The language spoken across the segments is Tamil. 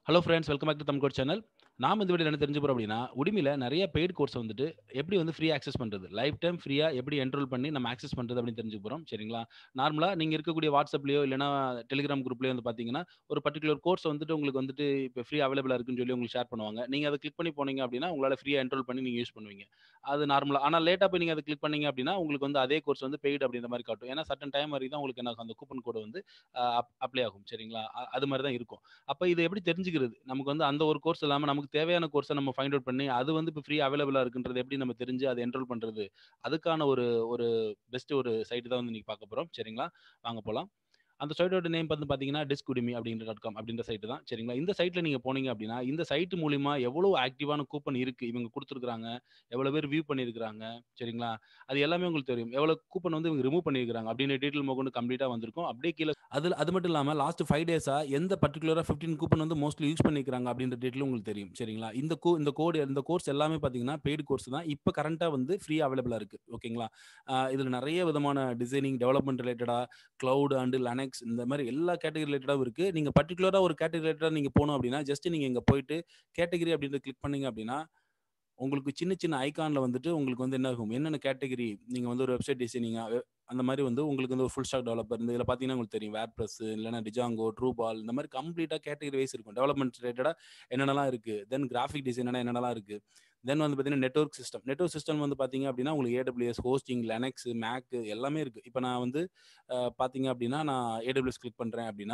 hello friends welcome back to Tamil code channel நாம இந்த வீடியோல என்ன தெரிஞ்சுக்க போறோம் அப்படின்னா உடுமில நிறைய பெய்ட் கோர்ஸ் வந்துட்டு எப்படி வந்து ஃப்ரீ ஆக்சஸ் பண்றது லைஃப் டைம் ஃப்ரீயா எப்படி என்ரோல் பண்ணி நம்ம ஆக்சஸ் பண்றது அப்படின்னு தெரிஞ்சுக்க போறோம் சரிங்களா நார்மலா நீங்க இருக்கக்கூடிய வாட்ஸ்அப்லயோ இல்லைனா டெலிகிராம் குரூப்லயோ வந்து பாத்தீங்கன்னா ஒரு பர்டிகுலர் கோர்ஸ் வந்துட்டு உங்களுக்கு வந்துட்டு இப்போ ஃப்ரீ அவைலபிளா இருக்குன்னு சொல்லி உங்களுக்கு ஷேர் பண்ணுவாங்க நீங்க அதை கிளிக் பண்ணி போனீங்க அப்படின்னா உங்களால ஃப்ரீயா என்ரோல் பண்ணி நீங்க யூஸ் பண்ணுவீங்க அது நார்மலா ஆனா லேட்டா போய் நீங்க அதை கிளிக் பண்ணீங்க அப்படின்னா உங்களுக்கு வந்து அதே கோர்ஸ் வந்து பெய்டு அப்படின்ற மாதிரி காட்டும் ஏன்னா சட்டன் டைம் வரைக்கும் தான் உங்களுக்கு என்ன ஆகும், அந்த கூப்பன் கோடு வந்து அப்ளை ஆகும் சரிங்களா அ- அது மாதிரி தான் இருக்கும் அப்ப இதை எப்படி தெரிஞ்சுக்கிறது நமக்கு வந்து அந்த ஒரு கோர்ஸ் இல்லாம நமக்கு தேவையான கோர்ஸை நம்ம ஃபைண்ட் அவுட் பண்ணி அது வந்து இப்போ ஃப்ரீ அவைலபிளா இருக்குன்றது எப்படி நம்ம தெரிஞ்சு அதை என்ரோல் பண்றது அதுக்கான ஒரு ஒரு பெஸ்ட் ஒரு சைட் தான் வந்து இன்னைக்கு பார்க்க போறோம் சரிங்களா வாங்க போலாம் அந்த சைட்டோட நேம் வந்து பார்த்தீங்கன்னா டிஸ்க் உடிமி அப்படின்ற டாட் காம் அப்படின்ற சைட்டு தான் சரிங்களா இந்த சைட்டில் நீங்கள் போனீங்க அப்படின்னா இந்த சைட் மூலிமா எவ்வளோ ஆக்டிவான கூப்பன் இருக்குது இவங்க கொடுத்துருக்காங்க எவ்வளோ பேர் வியூ பண்ணியிருக்கிறாங்க சரிங்களா அது எல்லாமே உங்களுக்கு தெரியும் எவ்வளோ கூப்பன் வந்து இவங்க ரிமூவ் பண்ணியிருக்காங்க அப்படின்னு டீட்டெயில் கொண்டு கம்ப்ளீட்டாக வந்திருக்கும் அப்படியே கீழே அதில் அது மட்டும் இல்லாமல் லாஸ்ட் ஃபைவ் டேஸாக எந்த பர்டிகுலராக ஃபிஃப்டீன் கூப்பன் வந்து மோஸ்ட்லி யூஸ் பண்ணிக்கிறாங்க அப்படின்ற டீட்டெயில் உங்களுக்கு தெரியும் சரிங்களா இந்த கோ இந்த கோடு இந்த கோர்ஸ் எல்லாமே பார்த்தீங்கன்னா பெய்டு கோர்ஸ் தான் இப்போ கரண்ட்டாக வந்து ஃப்ரீ அவைலபிளாக இருக்குது ஓகேங்களா இதில் நிறைய விதமான டிசைனிங் டெவலப்மெண்ட் ரிலேட்டடாக க்ளவுட் அண்டு லனெக்ஸ் இந்த மாதிரி எல்லா கேட்டகரி ரிலேட்டடாகவும் இருக்குது நீங்கள் பர்டிகுலராக ஒரு கேட்டகரி ரிலேட்டடாக நீங்கள் போகணும் அப்படின்னா ஜஸ்ட் நீங்கள் இங்கே போயிட்டு கேட்டகரி அப்படின்றத கிளிக் பண்ணீங்க அப்படின்னா உங்களுக்கு சின்ன சின்ன ஐகானில் வந்துட்டு உங்களுக்கு வந்து என்ன ஆகும் என்னென்ன கேட்டகரி நீங்கள் வந்து ஒரு வெப்சைட் டிசைனிங்காக அந்த மாதிரி வந்து உங்களுக்கு வந்து ஒரு ஃபுல் ஸ்டாக் டெவலப்பர் இந்த இதில் பார்த்தீங்கன்னா உங்களுக்கு தெரியும் வேர் ப்ரெஸ் இல்லைனா டிஜாங்கோ ட்ரூபால் இந்த மாதிரி கம்ப்ளீட்டாக கேட்டகரி வைஸ் இருக்கும் டெவலப்மெண்ட் ரிலேட்டடாக என்னென்னலாம் இருக்குது தென் கிராஃபிக் டிசைனாக என்னென்னலாம் இருக்குது தென் வந்து பார்த்தீங்கன்னா நெட்ஒர்க் சிஸ்டம் நெட்ஒர்க் சிஸ்டம் வந்து பார்த்தீங்க அப்படின்னா உங்களுக்கு ஏடபிள்யூஎஸ் ஹோஸ்டிங் லெனக்ஸ் மேக் எல்லாமே இருக்குது இப்போ நான் வந்து அஹ், பார்த்தீங்க அப்படின்னா நான் ஏடபிள்யூஎஸ் கிளிக் பண்ணுறேன் அப்படின்னா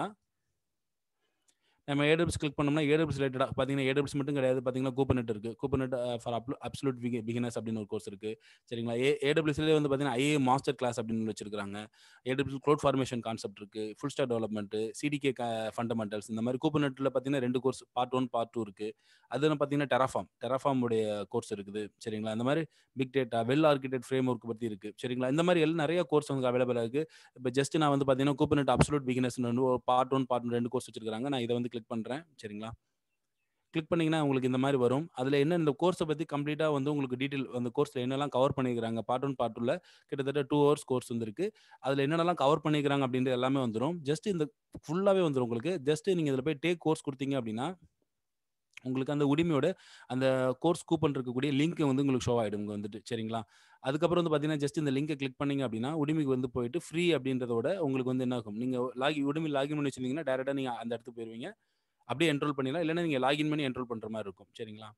நம்ம ஏடபிள்யூஸ் கிளிக் பண்ணோம்னா ஏடபிள்யூஸ் ரிலேட்டடாக பார்த்தீங்கன்னா ஏடபிள்யூஸ் மட்டும் கிடையாது பார்த்தீங்கன்னா கூப்பனெட் இருக்குது கூப்பனெட் ஃபார் அப் அப்சலூட் பிகினர்ஸ் அப்படின்னு ஒரு கோர்ஸ் இருக்குது சரிங்களா ஏ ஏடபிள்யூஸ்லேயே வந்து பார்த்தீங்கன்னா ஐஏ மாஸ்டர் கிளாஸ் அப்படின்னு வச்சிருக்காங்க ஏடபிள்யூஸ் க்ளோட் ஃபார்மேஷன் கான்செப்ட் இருக்குது full stack development CDK fundamentals இந்த மாதிரி கூப்பனெட்டில் பார்த்தீங்கன்னா ரெண்டு course part one part two இருக்குது அது பார்த்தீங்கன்னா டெராஃபார்ம் டெராஃபார்ம் உடைய கோர்ஸ் இருக்குது சரிங்களா இந்த மாதிரி big data well architect framework பற்றி இருக்குது சரிங்களா இந்த மாதிரி எல்லாம் நிறைய கோர்ஸ் வந்து அவைலபிளாக இருக்குது இப்போ ஜஸ்ட் நான் வந்து பார்த்தீங்கன்னா கூப்பனெட் அப்சலூட் பிகினர்ஸ் வந்து ஒரு பார்ட் ஒன் பார்ட் ரெண்டு கோர்ஸ் வச்சிருக்காங்க நான் இதை வந்து கிளிக் பண்ணுறேன் சரிங்களா கிளிக் பண்ணீங்கன்னா உங்களுக்கு இந்த மாதிரி வரும் அதில் என்ன இந்த கோர்ஸை பற்றி கம்ப்ளீட்டாக வந்து உங்களுக்கு டீட்டெயில் அந்த கோர்ஸில் என்னெல்லாம் கவர் பண்ணிக்கிறாங்க பார்ட் ஒன் பார்ட் டூவில் கிட்டத்தட்ட டூ ஹவர்ஸ் கோர்ஸ் வந்துருக்கு அதில் என்னென்னலாம் கவர் பண்ணிக்கிறாங்க அப்படின்றது எல்லாமே வந்துடும் ஜஸ்ட் இந்த ஃபுல்லாகவே வந்துடும் உங்களுக்கு ஜஸ்ட் நீங்கள் இதில் போய் டேக் கோர்ஸ் கொடுத்தீங்க அப்படின்னா உங்களுக்கு அந்த உரிமையோட அந்த கோர்ஸ் கூப்பன் இருக்கக்கூடிய லிங்க் வந்து உங்களுக்கு ஷோ ஆகிடும் இங்கே வந்துட்டு சரிங்களா அதுக்கப்புறம் வந்து பார்த்தீங்கன்னா ஜஸ்ட் இந்த லிங்கை கிளிக் பண்ணீங்க அப்படின்னா உரிமைக்கு வந்து போயிட்டு ஃப்ரீ அப்படின்றதோட உங்களுக்கு வந்து என்ன ஆகும் நீங்கள் லாகி உரிமை லாகின் பண்ணி வச்சிருந்தீங்கன்னா டேரெக்டாக நீங்கள் அந்த இடத்துக்கு போயிருவீங்க அப்படியே என்ரோல் பண்ணிடலாம் இல்லைன்னா நீங்கள் லாகின் பண்ணி என்ரோல் பண்ணுற மாதிரி இருக்கும் சரிங்களா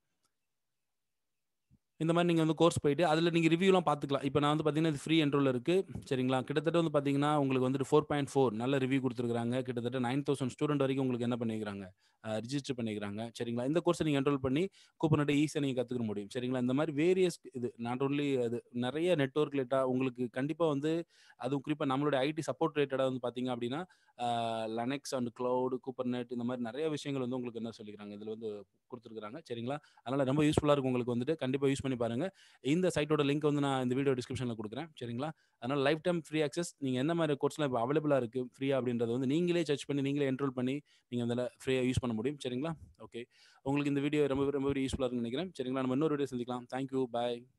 இந்த மாதிரி நீங்கள் வந்து கோர்ஸ் போயிட்டு அதில் நீங்கள் ரிவ்யூலாம் பார்த்துக்கலாம் இப்போ நான் வந்து பார்த்தீங்கன்னா இது ஃப்ரீ என்ரோல் இருக்குது சரிங்களா கிட்டத்தட்ட வந்து பார்த்தீங்கன்னா உங்களுக்கு வந்துட்டு ஃபோர் பாயிண்ட் ஃபோர் நல்ல ரிவ்யூ கொடுத்துருக்காங்க கிட்டத்தட்ட நைன் தௌசண்ட் ஸ்டூடெண்ட் வரைக்கும் உங்களுக்கு என்ன பண்ணிக்கிறாங்க ரிஜிஸ்டர் பண்ணிக்கிறாங்க சரிங்களா இந்த கோர்ஸை நீங்கள் என்ரோல் பண்ணி கூப்பனிட்டு ஈஸியாக நீங்கள் கற்றுக்க முடியும் சரிங்களா இந்த மாதிரி வேரியஸ் இது நாட் ஓன்லி அது நிறைய நெட்ஒர்க் ரிலேட்டாக உங்களுக்கு கண்டிப்பாக வந்து அதுவும் குறிப்பாக நம்மளுடைய ஐடி சப்போர்ட் ரிலேட்டடாக வந்து பார்த்தீங்க அப்படின்னா லனெக்ஸ் அண்ட் க்ளவுட் கூப்பர்நெட் இந்த மாதிரி நிறைய விஷயங்கள் வந்து உங்களுக்கு என்ன சொல்லிக்கிறாங்க இதில் வந்து கொடுத்துருக்காங்க சரிங்களா அதனால் ரொம்ப யூஸ்ஃபுல்லாக இருக்கும் உங்களுக்கு வந்துட்டு கண்டிப்பாக யூஸ் பண்ணி பாருங்க இந்த சைட்டோட லிங்க் வந்து நான் இந்த வீடியோ டிஸ்கிரிப்ஷனில் கொடுக்குறேன் சரிங்களா அதனால் லைஃப் டைம் ஃப்ரீ ஆக்சஸ் நீங்கள் என்ன மாதிரி கோர்ஸ்லாம் இப்போ அவைலபிளாக இருக்குது ஃப்ரீ அப்படின்றத வந்து நீங்களே சர்ச் பண்ணி நீங்களே என்ரோல் பண்ணி நீங்கள் அதில் ஃப்ரீயாக யூஸ் பண்ண முடியும் சரிங்களா ஓகே உங்களுக்கு இந்த வீடியோ ரொம்ப ரொம்ப யூஸ்ஃபுல்லாக இருக்குன்னு நினைக்கிறேன் சரிங்களா நம்ம இன்னொரு வீடியோ சந்திக்கலாம் தேங்க்யூ பாய்